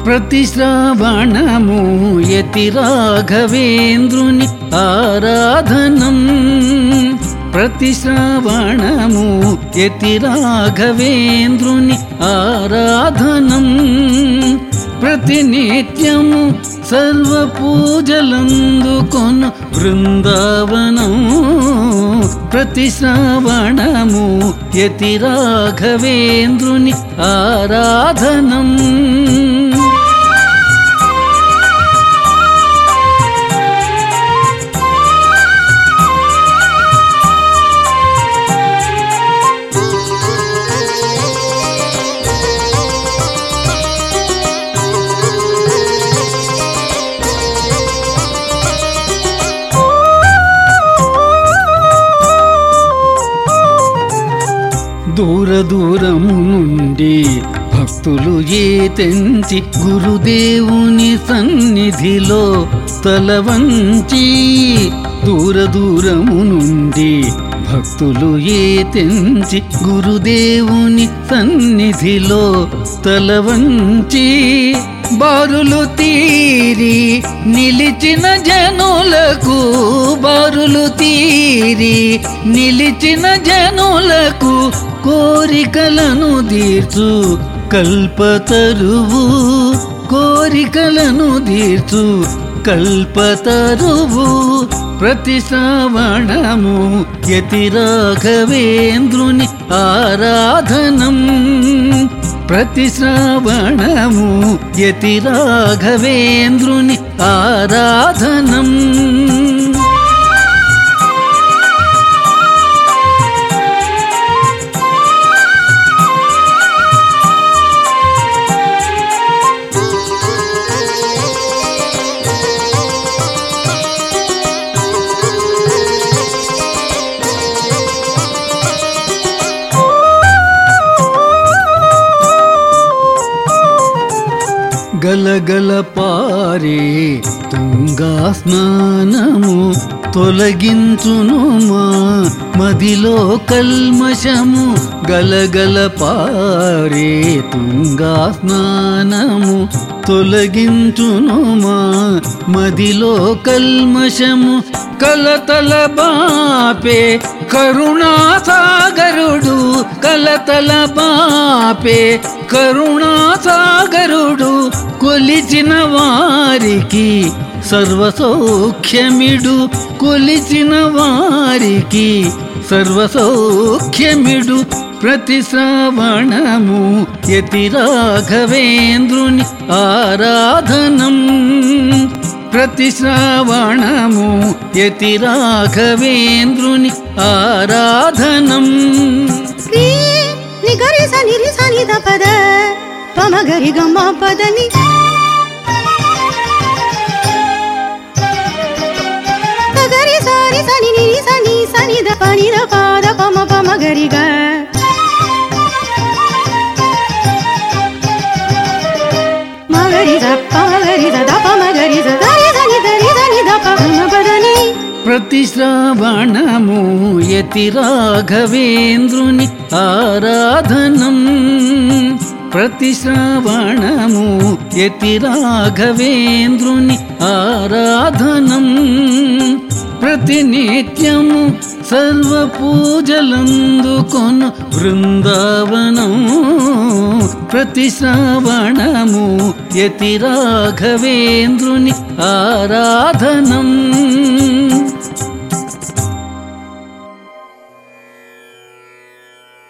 ప్రతి శ్రావణము యతి రాఘవేంద్రుని ఆరాధనం ప్రతి శ్రావణము యతి రాఘవేంద్రుని ఆరాధనం ప్రతినిత్యము సర్వ పూజలందుకొను బృందావనం ప్రతి శ్రావణము యతి రాఘవేంద్రుని ఆరాధనం దూర దూరము నుండి భక్తులు ఏ తెంచి గురుదేవుని సన్నిధిలో తల వంచి దూర దూరము నుండి భక్తులు ఏ తెంచి గురుదేవుని సన్నిధిలో తల వంచి బారులు తీరి నిలిచిన జనులకు బారులు తీరి నిలిచిన జనులకు కోరికలను తీర్చు కల్పతరువు కోరికలను తీర్చు కల్పతరువు ప్రతి శ్రావణము యతి రాఘవేంద్రుని ఆరాధనం ప్రతి శ్రావణము యతి రాఘవేంద్రుని ఆరాధనం గలగల పారే తుంగా స్నానము తొలగించును మా మదిలో కల్మషము గలగల పారే తుంగా స్నానము తొలగించును మా మదిలో కల్మషము కలతల బాపే కరుణాసాగరుడు కలతల బాపే కరుణాసాగరుడు కొలిచిన వారికి సర్వసౌఖ్యమిడు కొలిచిన వారికి సర్వసౌఖ్యమిడు ప్రతి శ్రావణము యతి రాఘవేంద్రుని ఆరాధనం ప్రతి శ్రావణము యతి రాఘవేంద్రుని ఆరాధనం నీ నిగరి సని రి సని ద పద పమ గరి గమ పదని గరి సరి సని ని రి సని సని ద పని ద పద పమ పమ గరి గ మగరి ద పమ గరి ద ద పమ గరి ద దరి సని దరి సని ద పమ పదని ప్రతి శ్రావణము యతి రాఘవేంద్రుని ఆరాధనం ప్రతి శ్రావణము యతి రాఘవేంద్రుని ఆరాధనం ప్రతినిత్యము సర్వ పూజలందుకొను బృందావనం ప్రతి శ్రావణము యతి రాఘవేంద్రుని ఆరాధనం